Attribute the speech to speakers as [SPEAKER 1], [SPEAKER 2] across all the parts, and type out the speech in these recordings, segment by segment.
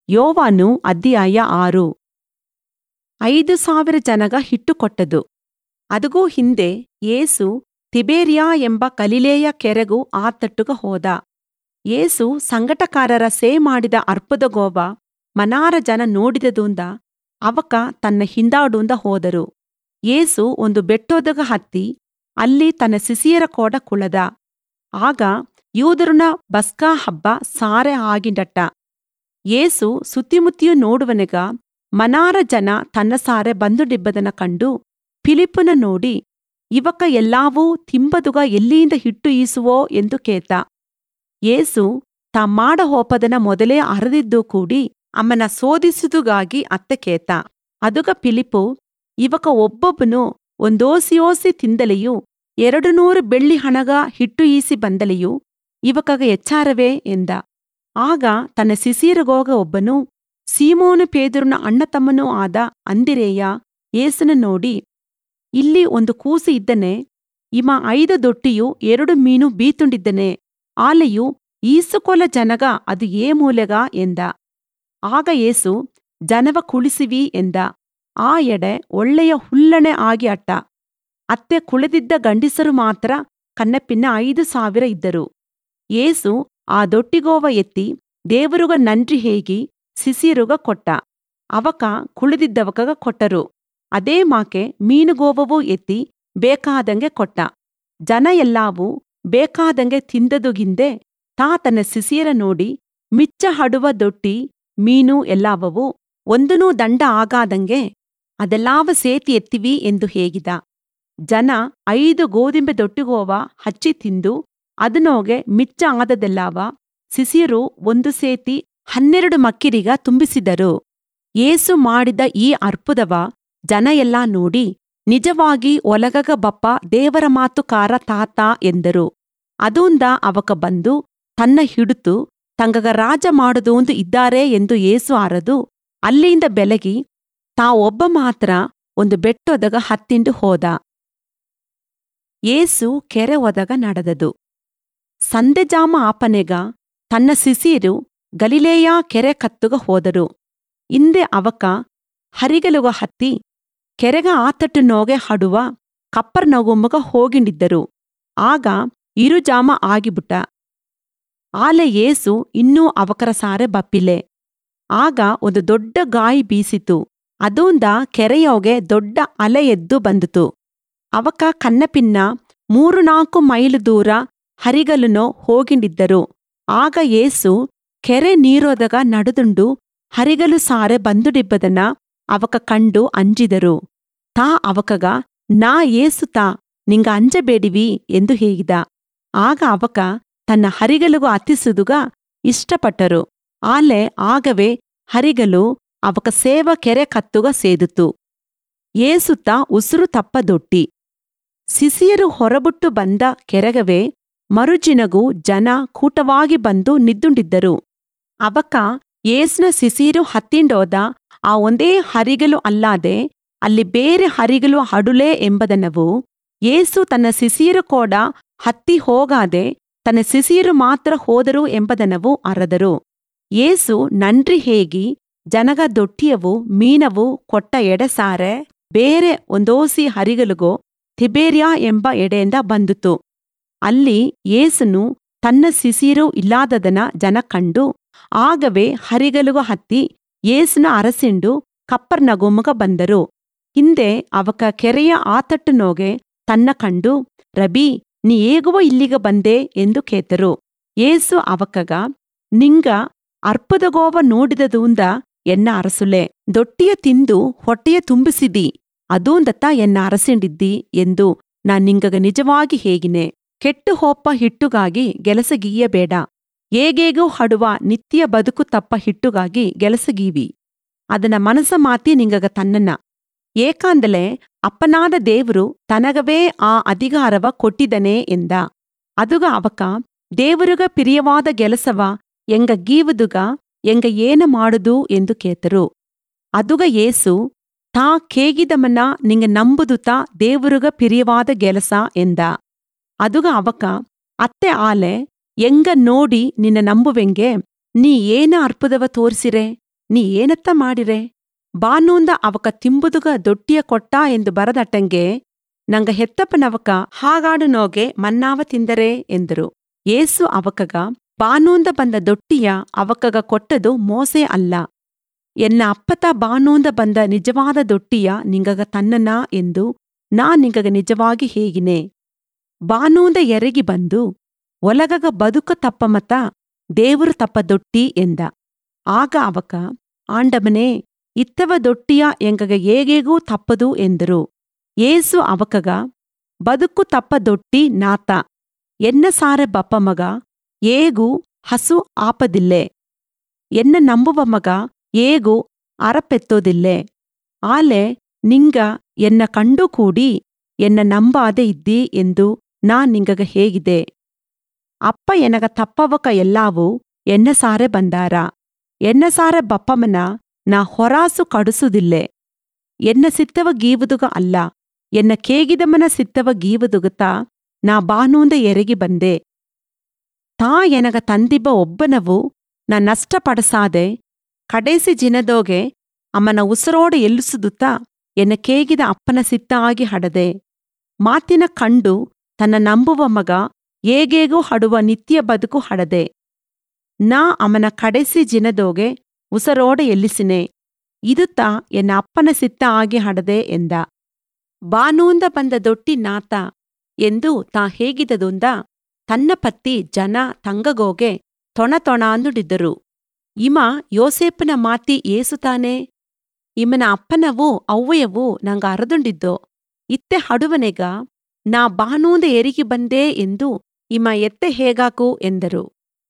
[SPEAKER 1] ಯೋವಾನು ಅಧ್ಯಾಯ ಆರು ಐದು ಸಾವಿರ ಜನಗ ಹಿಟ್ಟು ಕೊಟ್ಟದು ಅದಗೂ ಹಿಂದೆ ಯೇಸು ತಿಬೇರಿಯಾ ಎಂಬ ಗಲಿಲೇಯ ಕೆರೆಗೂ ಆತಟ್ಟುಗ ಹೋದ ಯೇಸು ಸಂಗಟಕಾರರ ಸೇ ಮಾಡಿದ ಅರ್ಪುದಗೋವ ಮನಾರ ಜನ ನೋಡಿದದೂಂದ ಅವಕ ತನ್ನ ಹಿಂದಾಡೂಂದ ಹೋದರು ಯೇಸು ಒಂದು ಬೆಟ್ಟೊದಗ ಹತ್ತಿ ಅಲ್ಲಿ ತನ್ನ ಸಿಸಿಯರ ಕೋಡ ಕುಳದ ಆಗ ಯೂದರುನ ಬಸ್ಕಾ ಹಬ್ಬ ಸಾರೆ ಆಗಿಂಡಟ್ಟ ಯೇಸು ಸುತ್ತಿಮುತ್ತಿಯು ನೋಡುವನೆಗ ಮನಾರ ಜನ ತನ್ನ ಸಾರೆ ಬಂದುಡಿಬ್ಬದನ ಕಂಡು ಫಿಲಿಪ್ಪನ ನೋಡಿ ಇವಕ ಎಲ್ಲಾವೂ ತಿಂಬದುಗ ಎಲ್ಲಿಯಿಂದ ಹಿಟ್ಟು ಈಸುವೋ ಎಂದು ಕೇತ ಯೇಸು ತಾ ಮಾಡ ಹೋಪದನ ಮೊದಲೇ ಅರದಿದ್ದು ಕೂಡಿ ಅಮ್ಮನ ಸೋದಿಸುದುಗಾಗಿ ಅತ್ತೆ ಕೇತ ಅದುಗ ಫಿಲಿಪ್ಪು ಇವಕ ಒಬ್ಬೊಬ್ಬನು ಒಂದೋಸಿಯೋಸಿ ತಿಂದಲೆಯು ಎರಡು ನೂರು ಬೆಳ್ಳಿ ಹಣಗ ಹಿಟ್ಟು ಈಸಿ ಬಂದಲೆಯು ಇವಕಗ ಎಚ್ಚಾರವೇ ಎಂದ ಆಗ ತನ್ನ ಸಿಸೀರಗೋಗ ಒಬ್ಬನು ಸೀಮೋನು ಪೇದುರುನ ಅಣ್ಣತಮ್ಮನೂ ಆದ ಅಂದಿರೇಯ ಏಸನ ನೋಡಿ ಇಲ್ಲಿ ಒಂದು ಕೂಸು ಇದ್ದನೆ ಇಮ ಐದ ದೊಟ್ಟಿಯು ಎರಡು ಮೀನು ಬೀತುಂಡಿದ್ದನೆ ಆಲೆಯು ಈಸುಕೊಲ ಜನಗ ಅದು ಏ ಮೂಲೆಗ ಎಂದ ಆಗ ಏಸು ಜನವ ಕುಳಿಸಿವಿ ಎಂದ ಆ ಎಡೆ ಒಳ್ಳೆಯ ಹುಲ್ಲಣೆ ಆಗಿ ಅಟ್ಟ ಅತ್ತೆ ಕುಳಿದಿದ್ದ ಗಂಡಿಸರು ಮಾತ್ರ ಕನ್ನಪಿನ್ನ ಐದು ಸಾವಿರ ಇದ್ದರು ಏಸು ಆ ದೊಟ್ಟಿಗೋವ ಎತ್ತಿ ದೇವರುಗ ನನ್ರಿ ಹೇಗಿ ಸಿಸಿರುಗ ಕೊಟ್ಟ ಅವಕ ಕುಳಿದಿದ್ದವಕಗ ಕೊಟ್ಟರು ಅದೇ ಮಾಕೆ ಮೀನುಗೋವವೂ ಎತ್ತಿ ಬೇಕಾದಂಗೆ ಕೊಟ್ಟ ಜನ ಎಲ್ಲಾವೂ ಬೇಕಾದಂಗೆ ತಿಂದದುಗಿಂದೆ ತಾ ತನ್ನ ಸಿಸಿಯರ ನೋಡಿ ಮಿಚ್ಚ ಹಡುವ ದೊಟ್ಟಿ ಮೀನು ಎಲ್ಲಾವವು ಒಂದನೂ ದಂಡ ಆಗಾದಂಗೆ ಅದೆಲ್ಲಾವ ಸೇತಿ ಎತ್ತಿವಿ ಎಂದು ಹೇಗಿದ ಜನ ಐದು ಗೋದಿಂಬೆ ದೊಟ್ಟಿಗೋವ ಹಚ್ಚಿ ತಿಂದು ಅದನೋಗೆ ಮಿಚ್ಚ ಆದದೆಲ್ಲಾವ ಸಿಸಿಯರು ಒಂದು ಸೇತಿ ಹನ್ನೆರಡು ಮಕ್ಕಿರಿಗ ತುಂಬಿಸಿದರು ಏಸು ಮಾಡಿದ ಈ ಅರ್ಪುದವ ಜನ ಎಲ್ಲಾ ನೋಡಿ ನಿಜವಾಗಿ ಒಲಗಗ ಬಪ್ಪ ದೇವರ ಮಾತುಕಾರ ತಾತ ಎಂದರು ಅದೂಂದ ಅವಕ ಬಂದು ತನ್ನ ಹಿಡುತು ತಂಗಗ ರಾಜ ಮಾಡುದೂಂದು ಇದ್ದಾರೆ ಎಂದು ಏಸು ಆರದು ಅಲ್ಲಿಂದ ಬೆಲಗಿ ತಾ ಒಬ್ಬ ಮಾತ್ರ ಒಂದು ಬೆಟ್ಟೊದಗ ಹತ್ತಿಂಡು ಹೋದ ಏಸು ಕೆರೆ ಒದಗ ನಡೆದದು ಸಂದೆಜಾಮ ಆಪನೆಗ ತನ್ನ ಸಿಸೀರು ಗಲಿಲೇಯ ಕೆರೆ ಕತ್ತುಗ ಹೋದರು ಇಂದೆ ಅವಕ ಹರಿಗಲುಗ ಹತ್ತಿ ಕೆರೆಗ ಆತಟ್ಟು ನೋಗೆ ಹಡುವ ಕಪ್ಪರ್ ನಗುಮಗ ಹೋಗಿಂಡಿದ್ದರು ಆಗ ಇರುಜಾಮ ಆಗಿಬಿಟ್ಟ ಆಲೆ ಏಸು ಇನ್ನೂ ಅವಕರ ಸಾರೆ ಬಪ್ಪಿಲೆ ಆಗ ಒಂದು ದೊಡ್ಡ ಗಾಯಿ ಬೀಸಿತು ಅದೂಂದ ಕೆರೆಯೋಗೆ ದೊಡ್ಡ ಅಲೆ ಎದ್ದು ಬಂದಿತು ಅವಕ ಕನ್ನಪಿನ್ನ ಮೂರು ನಾಲ್ಕು ಮೈಲು ದೂರ ಹರಿಗಲುನೋ ಹೋಗಿಂಡಿದ್ದರು ಆಗ ಏಸು ಕೆರೆ ನೀರೋದಗ ನಡುದುಂಡು ಹರಿಗಲು ಸಾರೆ ಬಂದುಡಿಬ್ಬದನ ಅವಕ ಕಂಡು ಅಂಜಿದರು ತಾ ಅವಕಗ ನಾ ಏಸು ತಾ ನಿಂಗ ಅಂಜಬೇಡಿವಿ ಎಂದು ಹೇಗಿದ ಆಗ ಅವಕ ತನ್ನ ಹರಿಗಲುಗು ಅತಿಸುದುಗ ಇಷ್ಟಪಟ್ಟರು ಆಲೆ ಆಗವೇ ಹರಿಗಲು ಅವಕ ಸೇವ ಕೆರೆ ಕತ್ತುಗ ಸೇದಿತು ಏಸುತ್ತ ಉಸುರು ತಪ್ಪದೊಟ್ಟಿ ಸಿಸಿಯರು ಹೊರಬುಟ್ಟು ಬಂದ ಕೆರೆಗವೇ ಮರುಜಿನಗೂ ಜನ ಕೂಟವಾಗಿ ಬಂದು ನಿದ್ದುಂಡಿದ್ದರು ಅವಕ ಏಸ್ನ ಸಿಸೀರು ಹತ್ತಿಂಡೋದ ಆ ಒಂದೇ ಹರಿಗಲು ಅಲ್ಲಾದೆ ಅಲ್ಲಿ ಬೇರೆ ಹರಿಗಲು ಹಡುಲೆ ಎಂಬದನವು ಏಸು ತನ್ನ ಸಿಸೀರು ಕೋಡ ಹತ್ತಿ ಹೋಗಾದೆ ತನ್ನ ಸಿಸೀರು ಮಾತ್ರ ಹೋದರು ಎಂಬದನವು ಅರದರು ಏಸು ನನ್ರಿ ಹೇಗಿ ಜನಗ ದೊಟ್ಟಿಯವು ಮೀನವು ಕೊಟ್ಟ ಎಡೆಸಾರೆ ಬೇರೆ ಒಂದೋಸಿ ಹರಿಗಲುಗೋ ತಿಬೇರಿಯಾ ಎಂಬ ಎಡೆಯಿಂದ ಬಂದುತು ಅಲ್ಲಿ ಏಸನು ತನ್ನ ಸಿಸೀರು ಇಲ್ಲಾದದನ ಜನ ಕಂಡು ಆಗವೇ ಹರಿಗಲುಗ ಹತ್ತಿ ಏಸುನ ಅರಸಿಂಡು ಕಪ್ಪರ್ನಗುಮಗ ಬಂದರು ಹಿಂದೆ ಅವಕ ಕೆರೆಯ ಆತಟ್ಟು ನೋಗೆ ತನ್ನ ಕಂಡು ರಬಿ ನೀ ಏಗುವ ಇಲ್ಲಿಗ ಬಂದೆ ಎಂದು ಕೇತರು ಏಸು ಅವಕಗ ನಿಂಗ ಅರ್ಪದಗೋವ ನೋಡಿದದೂಂದ ಎನ್ನ ಅರಸುಲೆ ದೊಟ್ಟಿಯ ತಿಂದು ಹೊಟ್ಟೆಯ ತುಂಬಿಸಿದಿ ಅದೂಂದತ್ತ ಎನ್ನ ಅರಸಿಂಡಿದ್ದಿ ಎಂದು ನಾನ್ ನಿಂಗಗ ನಿಜವಾಗಿ ಹೇಗಿನೆ ಕೆಟ್ಟು ಹೋಪ್ಪ ಹಿಟ್ಟುಗಾಗಿ ಗೆಲಸಗೀಯಬೇಡ ಏಗೇಗೂ ಹಡುವ ನಿತ್ಯ ಬದುಕು ತಪ್ಪ ಹಿಟ್ಟುಗಾಗಿ ಗೆಲಸಗೀವಿ ಅದನ ಮನಸ ಮಾತಿ ನಿಂಗಗ ತನ್ನನ್ನ ಏಕಾಂದಲೆ ಅಪ್ಪನಾದ ದೇವ್ರು ತನಗವೇ ಆ ಅಧಿಕಾರವ ಕೊಟ್ಟಿದನೆ ಎಂದ ಅದುಗ ಅವಕ ದೇವರುಗ ಪಿರಿಯವಾದ ಗೆಲಸವ ಎಂಗ ಗೀವುದುಗ ಎಂಗ ಏನ ಮಾಡುದು ಎಂದು ಕೇತರು ಅದುಗ ಏಸು ತಾ ಕೇಗಿದಮನ ನಿಂಗ ನಂಬುದುತ ದೇವರುಗ ಪಿರಿಯವಾದ ಗೆಲಸ ಎಂದ ಅದುಗ ಅವಕ ಅತ್ತೆ ಆಲೆ ಎಂಗ ನೋಡಿ ನಿನ್ನ ನಂಬುವೆಂಗೆ ನೀ ಏನ ಅರ್ಪುದವ ತೋರಿಸಿರೆ ನೀ ಏನತ್ತ ಮಾಡಿರೆ ಬಾನೂಂದ ಅವಕ ತಿಂಬುದುಗ ದೊಟ್ಟಿಯ ಕೊಟ್ಟಾ ಎಂದು ಬರದಟ್ಟಂಗೆ ನಂಗ ಹೆತ್ತಪ್ಪನವಕ ಹಾಗಾಡು ನೋಗೆ ಮನ್ನಾವ ತಿಂದರೆ ಎಂದರು ಏಸು ಅವಕಗ ಬಾನೂಂದ ಬಂದ ದೊಟ್ಟಿಯ ಅವಕಗ ಕೊಟ್ಟದು ಮೋಸೆ ಅಲ್ಲ ಎನ್ನ ಅಪ್ಪತ ಬಾನೂಂದ ಬಂದ ನಿಜವಾದ ದೊಟ್ಟಿಯ ನಿಂಗಗ ತನ್ನನಾ ಎಂದು ನಾ ನಿಂಗಗ ನಿಜವಾಗಿ ಹೇಗಿನೆ ಬಾನೂಂದ ಎರಗಿ ಬಂದು ಒಲಗಗ ಬದುಕ ತಪ್ಪಮತ ದೇವರು ತಪ್ಪ ದೊಟ್ಟಿ ಎಂದ ಆಗ ಅವಕ ಆಂಡಮನೇ ಇತ್ತವ ದೊಟ್ಟಿಯ ಎಂಗಗ ಏಗೇಗೂ ತಪ್ಪದು ಎಂದರು ಏಸು ಅವಕಗ ಬದುಕು ತಪ್ಪ ದೊಟ್ಟಿ ನಾತ ಎನ್ನ ಸಾರೆ ಬಪ್ಪ ಮಗ ಏಗೂ ಹಸು ಆಪದಿಲ್ಲೆ ಎನ್ನ ನಂಬುವ ಮಗ ಏಗೂ ಅರಪೆತ್ತೋದಿಲ್ಲೆ ಆಲೆ ನಿಂಗ ಎನ್ನ ಕಂಡು ಕೂಡಿ ಎನ್ನ ನಂಬಾದೆ ಇದ್ದೀ ಎಂದು ನಾ ನಿಂಗಗ ಹೇಗಿದೆ ಅಪ್ಪ ಎನಗ ತಪ್ಪವಕ ಎಲ್ಲಾವು ಎನ್ನ ಸಾರೆ ಬಂದಾರ ಎನ್ನ ಸಾರೆ ಬಪ್ಪಮನ ನಾ ಹೊರಾಸು ಕಡುಸುದಿಲ್ಲೆ ಎನ್ನ ಸಿತ್ತವ ಗೀವುದುಗ ಅಲ್ಲ ಎನ್ನ ಕೇಗಿದಮನ ಸಿತ್ತವ ಗೀವುದುಗತ ನಾ ಬಾನೂಂದ ಎರಗಿ ಬಂದೆ ತಾ ಎನಗ ತಂದಿಬ್ಬ ಒಬ್ಬನವು ನಾ ನಷ್ಟಪಡಸಾದೆ ಕಡೇಸಿ ಜಿನದೋಗೆ ಅಮ್ಮನ ಉಸಿರೋಡ ಎಲ್ಲಿಸುದುತ್ತ ಎನ್ನ ಕೇಗಿದ ಅಪ್ಪನ ಸಿತ್ತ ಆಗಿ ಹಡದೆ ಮಾತಿನ ಕಂಡು ತನ್ನ ನಂಬುವ ಮಗ ಏಗೇಗೂ ಹಡುವ ನಿತ್ಯ ಬದುಕು ಹಡದೆ ನಾ ಅಮನ ಕಡೆಸಿ ಜಿನದೋಗೆ ಉಸರೋಡ ಎಲ್ಲಿಸಿನೆ ಇದುತ್ತ ಎನ್ನ ಅಪ್ಪನ ಸಿತ್ತ ಆಗಿ ಹಡದೆ ಎಂದ ಬಾನೂಂದ ಬಂದ ದೊಟ್ಟಿ ನಾತ ಎಂದು ತಾ ಹೇಗಿದದುಂದ ತನ್ನ ಪತ್ತಿ ಜನ ತಂಗಗೋಗೆ ತೊಣ ತೊಣಾಂದುಡಿದ್ದರು ಇಮ ಯೋಸೇಪನ ಮಾತಿ ಏಸುತಾನೆ ಇಮನ ಅಪ್ಪನವೂ ಅವ್ವಯವೂ ನಂಗ ಅರದುಂಡಿದ್ದೋ ಇತ್ತೆ ಹಡುವನೆಗ ನಾ ಬಾನೂಂದ ಎರಿಗಿ ಬಂದೇ ಎಂದು ಇಮ ಎತ್ತೆ ಹೇಗಾಕು ಎಂದರು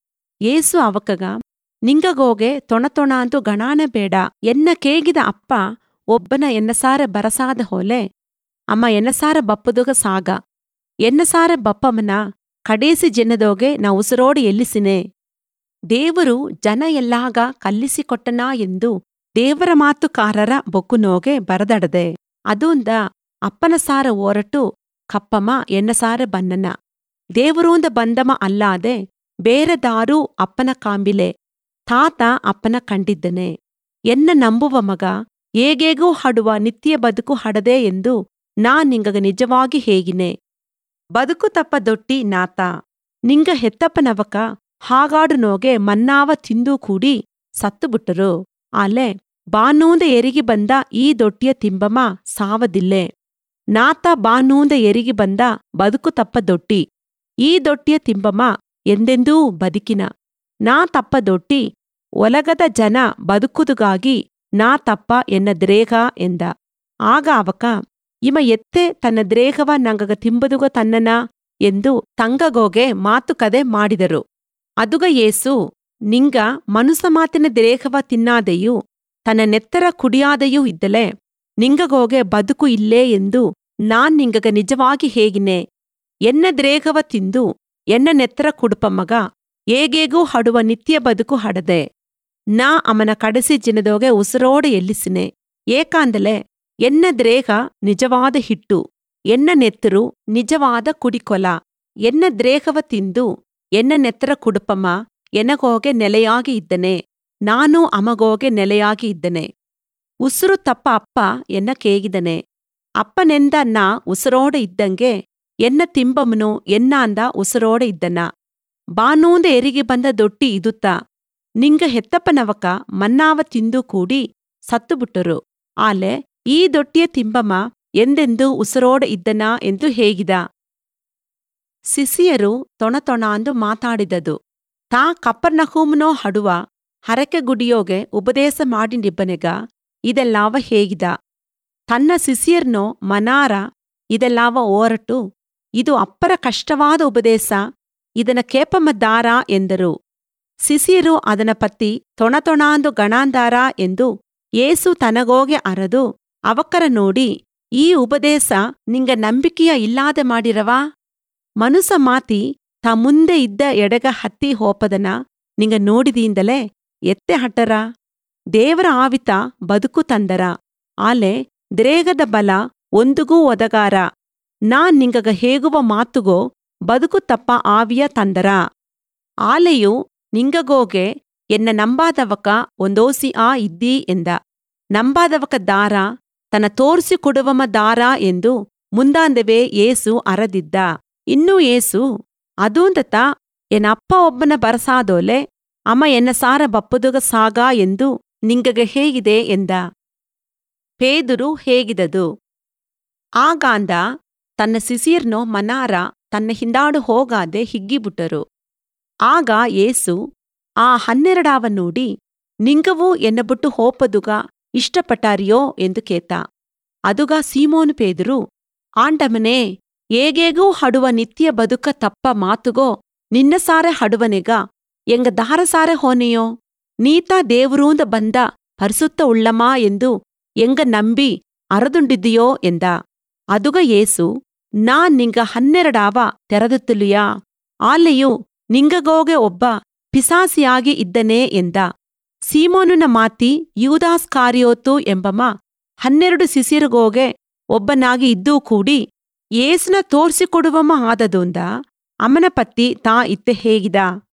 [SPEAKER 1] ಏಸು ಅವಕಗ ನಿಂಗಗೋಗೆ ತೊಣತೊಣಾಂದು ಗಣಾನ ಬೇಡ ಎನ್ನ ಕೇಗಿದ ಅಪ್ಪ ಒಬ್ಬನ ಎನ್ನಸಾರ ಬರಸಾದ ಹೊಲೆ ಅಮ್ಮ ಎನ್ನಸಾರ ಬಪ್ಪದುಗ ಸಾಗ ಎನ್ನಸಾರ ಬಪ್ಪಮನ ಕಡೇಸಿ ಜನದೋಗೆ ನಾ ಉಸಿರೋಡು ಎಲ್ಲಿಸಿನೆ ದೇವರು ಜನ ಎಲ್ಲಾಗ ಕಲ್ಲಿಸಿಕೊಟ್ಟನಾ ಎಂದು ದೇವರ ಮಾತುಕಾರರ ಬೊಕ್ಕುನೋಗೆ ಬರದಡದೆ ಅದೂಂದ ಅಪ್ಪನ ಸಾರ ಓರಟು ಕಪ್ಪಮ ಎನ್ನಸಾರ ಬನ್ನನ ದೇವರೂಂದ ಬಂದಮ ಅಲ್ಲಾದೆ ಬೇರೆ ದಾರೂ ಅಪ್ಪನ ಕಾಂಬಿಲೆ ತಾತ ಅಪ್ಪನ ಕಂಡಿದ್ದನೆ ಎನ್ನ ನಂಬುವ ಮಗ ಏಗೇಗೂ ಹಡುವ ನಿತ್ಯ ಬದುಕು ಹಡದೆ ಎಂದು ನಾ ನಿಂಗಗ ನಿಜವಾಗಿ ಹೇಗಿನೆ ಬದುಕು ತಪ್ಪ ದೊಟ್ಟಿ ನಾತ ನಿಂಗ ಹೆತ್ತಪ್ಪನವಕ ಹಾಗಾಡು ನೋಗೆ ಮನ್ನಾವ ತಿಂದೂ ಕೂಡಿ ಸತ್ತುಬಿಟ್ಟರು ಆಲೆ ಬಾನೂಂದ ಎರಿಗಿ ಬಂದ ಈ ದೊಟ್ಟಿಯ ತಿಂಬಮ ಸಾವದಿಲ್ಲೆ ನಾತ ಬಾನೂಂದ ಎರಿಗಿ ಬಂದ ಬದುಕು ತಪ್ಪ ದೊಟ್ಟಿ ಈ ದೊಟ್ಟಿಯ ತಿಂಬಮ ಎಂದೆಂದೂ ಬದುಕಿನ ನಾ ತಪ್ಪ ದೊಟ್ಟಿ ಒಲಗದ ಜನ ಬದುಕುದುಗಾಗಿ ನಾ ತಪ್ಪ ಎನ್ನ ದ್ರೇಗ ಎಂದ ಆಗ ಅವಕ ಇಮ ಎತ್ತೆ ತನ್ನ ದ್ರೇಗವ ನಂಗಗ ತಿಂಬದುಗ ತನ್ನನ ಎಂದು ತಂಗಗೋಗೆ ಮಾತುಕದೆ ಮಾಡಿದರು ಅದುಗ ಏಸು ನಿಂಗ ಮನುಸ ಮಾತಿನ ದ್ರೇಗವ ತಿನ್ನಾದೆಯೂ ತನ್ನ ನೆತ್ತರ ಕುಡಿಯಾದೆಯೂ ಇದ್ದಲೆ ನಿಂಗಗೋಗೆ ಬದುಕು ಇಲ್ಲೇ ಎಂದು ನಾನ್ ನಿಂಗಗ ನಿಜವಾಗಿ ಹೇಗಿನೆ ಎನ್ನ ದ್ರೇಗವ ತಿಂದು ಎನ್ನ ನೆತ್ತರ ಕುಡುಪ ಮಗ ಏಗೇಗೂ ಹಡುವ ನಿತ್ಯ ಬದುಕು ಹಡದೆ ನಾ ಅಮನ ಕಡಸಿ ಜಿನದೋಗೆ ಉಸಿರೋಡ ಎಲ್ಲಿಸಿನೆ ಏಕಾಂದಲೆ ಎನ್ನ ದ್ರೇಗ ನಿಜವಾದ ಹಿಟ್ಟು ಎನ್ನ ನೆತ್ತರು ನಿಜವಾದ ಕುಡಿಕೊಲ ಎನ್ನ ದ್ರೇಗವ ತಿಂದು ಎನ್ನ ನೆತ್ತರ ಕುಡುಪಮ್ಮ ಎನಗೋಗೆ ನೆಲೆಯಾಗಿ ಇದ್ದನೆ ನಾನು ಅಮಗೋಗೆ ನೆಲೆಯಾಗಿ ಇದ್ದನೆ ಉಸುರು ತಪ್ಪ ಅಪ್ಪ ಎನ್ನ ಕೇಗಿದನೆ ಅಪ್ಪನೆಂದ ನಾ ಉಸಿರೋಡ ಇದ್ದಂಗೆ ಎನ್ನ ತಿಂಬಮನು ಎನ್ನಾಂದ ಉಸಿರೋಡ ಇದ್ದನ ಬಾನೂಂದ ಎರಿಗೆ ಬಂದ ದೊಟ್ಟಿ ಇದುತ್ತ ನಿಂಗ ಹೆತ್ತಪ್ಪನವಕ ಮನ್ನಾವ ತಿಂದು ಕೂಡಿ ಸತ್ತುಬಿಟ್ಟರು ಆಲೆ ಈ ದೊಟ್ಟಿಯ ತಿಂಬಮ ಎಂದೆಂದು ಉಸಿರೋಡ ಇದ್ದನ ಎಂದು ಹೇಗಿದ ಸಿಸಿಯರು ತೊಣತೊಣಾಂದು ಮಾತಾಡಿದದು ತಾ ಕಪ್ಪರ್ನಹೂಮನೋ ಹಡುವ ಹರಕೆ ಗುಡಿಯೋಗೆ ಉಪದೇಶ ಮಾಡಿನಿಬ್ಬನೆಗ ಇದೆಲ್ಲಾವ ಹೇಗಿದ ತನ್ನ ಸಿಸಿಯರ್ನೋ ಮನಾರ ಇದೆಲ್ಲಾವ ಓರಟು ಇದು ಅಪ್ಪರ ಕಷ್ಟವಾದ ಉಪದೇಶ ಇದನ ಕೇಪಮದ್ದಾರ ಎಂದರು ಸಿಸಿಯರು ಅದನ ಪತ್ತಿ ತೊಣತೊಣಾಂದು ಗಣಾಂದಾರ ಎಂದು ಏಸು ತನಗೋಗೆ ಅರದು ಅವಕ್ಕರ ನೋಡಿ ಈ ಉಪದೇಶ ನಿಂಗ ನಂಬಿಕೆಯ ಇಲ್ಲಾದೆ ಮಾಡಿರವಾ ಮನುಸ ಮಾತಿ ತಾ ಮುಂದೆ ಇದ್ದ ಎಡಗ ಹತ್ತಿ ಹೋಪದನ ನಿಂಗ ನೋಡಿದೀಂದಲೇ ಎತ್ತೆ ಹಟ್ಟರ ದೇವರ ಆವಿತ ಬದುಕು ತಂದರ ಆಲೆ ದ್ರೇಗದ ಬಲ ಒಂದುಗೂ ಒದಗಾರ ನಾ ನಿಂಗಗ ಹೇಗುವ ಮಾತುಗೋ ಬದುಕು ತಪ್ಪ ಆವಿಯ ತಂದರ ಆಲೆಯು ನಿಂಗಗೋಗೆ ಎನ್ನ ನಂಬಾದವಕ ಒಂದೋಸಿ ಆ ಇದ್ದೀ ಎಂದ ನಂಬಾದವಕ ದಾರ ತನ್ನ ತೋರ್ಸಿ ಕೊಡುವಮ ದಾರ ಎಂದು ಮುಂದಾಂದವೇ ಏಸು ಅರದಿದ್ದ ಇನ್ನೂ ಏಸು ಅದೂಂದತ ಎನ್ನ ಅಪ್ಪ ಒಬ್ಬನ ಬರಸಾದೋಲೆ ಅಮ್ಮ ಎನ್ನ ಸಾರ ಬಪ್ಪದುಗ ಸಾಗ ಎಂದು ನಿಂಗಗ ಹೇಗಿದೆ ಎಂದ ಪೇದುರು ಹೇಗಿದದು ಆಗಾಂದ ತನ್ನ ಸಿಸೀರ್ನೋ ಮನಾರ ತನ್ನ ಹಿಂದಾಡು ಹೋಗಾದೆ ಹಿಗ್ಗಿಬುಟ್ಟರು ಆಗ ಏಸು ಆ ಹನ್ನೆರಡಾವ ನೋಡಿ ನಿಂಗವೂ ಎನ್ನಬುಟ್ಟು ಹೋಪದುಗ ಇಷ್ಟಪಟ್ಟಾರಿಯೋ ಎಂದು ಕೇತ ಅದುಗ ಸೀಮೋನು ಪೇದರು ಆಂಡಮನೇ ಏಗೇಗೂ ಹಡುವ ನಿತ್ಯ ಬದುಕ ತಪ್ಪ ಮಾತುಗೋ ನಿನ್ನ ಸಾರೆ ಹಡುವನೆಗ ಎಂಗ ದಾರ ಸಾರೆ ಹೋನೆಯೋ ನೀತ ದೇವರೂಂದ ಬಂದ ಪರಿಸುತ್ತ ಉಳ್ಳಮಾ ಎಂದು ಎಂಗ ನಂಬಿ ಅರದುಂಡಿದ್ದೀಯೋ ಎಂದ ಅದುಗ ಏಸು ನಾನ್ ನಿಂಗ ಹನ್ನೆರಡಾವ ತೆರದುತ್ತುಲಿಯಾ ಆಲೆಯು ನಿಂಗಗೋಗೆ ಒಬ್ಬ ಪಿಸಾಸಿಯಾಗಿ ಇದ್ದನೇ ಎಂದ ಸೀಮೋನುನ ಮಾತಿ ಯೂದಾಸ್ ಕಾರ್ಯೋತು ಎಂಬಮ ಹನ್ನೆರಡು ಸಿಸಿರುಗೋಗೆ ಒಬ್ಬನಾಗಿ ಇದ್ದೂ ಕೂಡಿ ಏಸುನ ತೋರ್ಸಿಕೊಡುವಮ ಆದದೊಂದ ಅಮನ ಪತ್ತಿ ತಾ ಇತ್ತೆ ಹೇಗಿದ